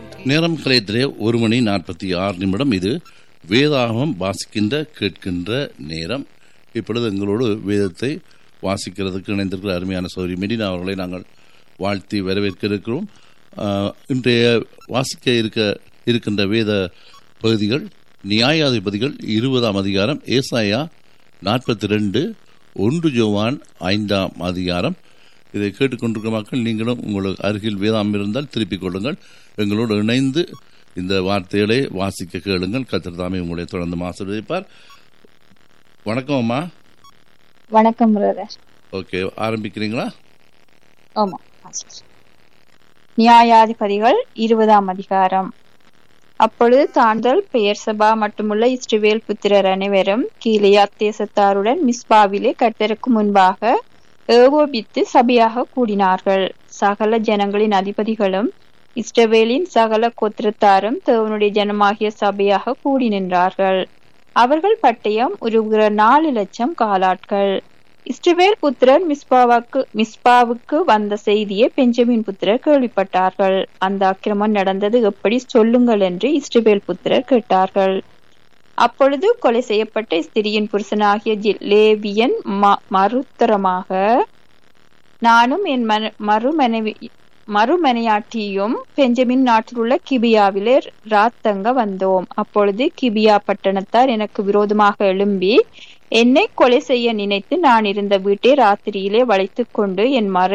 நேரம் கலையத்திலே ஒரு மணி நாற்பத்தி ஆறு நிமிடம் இது வேதாகமம் வாசிக்கின்ற கேட்கின்ற நேரம் இப்பொழுது எங்களோடு வேதத்தை வாசிக்கிறதுக்கு இணைந்திருக்கிற அருமையான சௌரி மெடினா அவர்களை நாங்கள் வாழ்த்தி வரவேற்க இருக்கிறோம் ஆஹ், இன்றைய வாசிக்க இருக்க இருக்கின்ற வேத பகுதிகள் நியாயாதிபதிகள் இருபதாம் அதிகாரம் ஏசாயா நாற்பத்தி ரெண்டு ஒன்று ஜோவான் ஐந்தாம் அதிகாரம் இதை கேட்டுக்கொண்டிருக்கிற மக்கள் நீங்களும் உங்களுக்கு அருகில் வேதாம் இருந்தால் திருப்பிக் கொள்ளுங்கள் எங்களோடு இணைந்து இந்த வார்த்தைகளை வாசிக்க கேளுங்கள் கத்திர தாமே உங்களை தொடர்ந்து ஆசீர்வதிப்பார் வணக்கம் அம்மா வணக்கம் பிரதர் ஓகே ஆரம்பிக்கிறீங்களா ஆமா நியாயாதிபதிகள் இருபதாம் அதிகாரம் அப்பொழுது தாண்டல் பெயர் சபா மட்டுமுள்ள இஸ்ரவேல் புத்திரர் அனைவரும் கீலேயாத் தேசத்தாருடன் மிஸ்பாவிலே கர்த்தருக்கு முன்பாக ஏகோபித்து சபையாக கூடினார்கள் சகல ஜனங்களின் அதிபதிகளும் இஸ்ரவேலின் சகல கோத்திரத்தாரும் தேவனுடைய ஜனமாகிய சபையாக கூடி நின்றார்கள் அவர்கள் பட்டயம் உருவுகிற நாலு லட்சம் காலாட்கள் இஸ்ரவேல் புத்திரர் மிஸ்பாவுக்கு மிஸ்பாவுக்கு வந்த செய்தியை பெஞ்சமின் புத்திரர் கேள்விப்பட்டார்கள் அந்த அக்கிரமம் நடந்தது எப்படி சொல்லுங்கள் என்று இஸ்ரவேல் புத்திரர் கேட்டார்கள் அப்பொழுது கொலை செய்யப்பட்ட ஸ்திரியின் புருஷனாகிய ஜி- லேவியன் ம- மறுத்தரமாக நானும் என் மன- மறுமனைவி மறுமனையாட்டியும் பெஞ்சமின் நாட்டில் உள்ள கிபியாவிலே ராத்தங்க வந்தோம் அப்பொழுது கிபியா பட்டணத்தார் எனக்கு விரோதமாக எழும்பி என்னை கொலை செய்ய நினைத்து நான் இருந்த வீட்டை ராத்திரியிலே வளைத்துக் கொண்டு என் மறை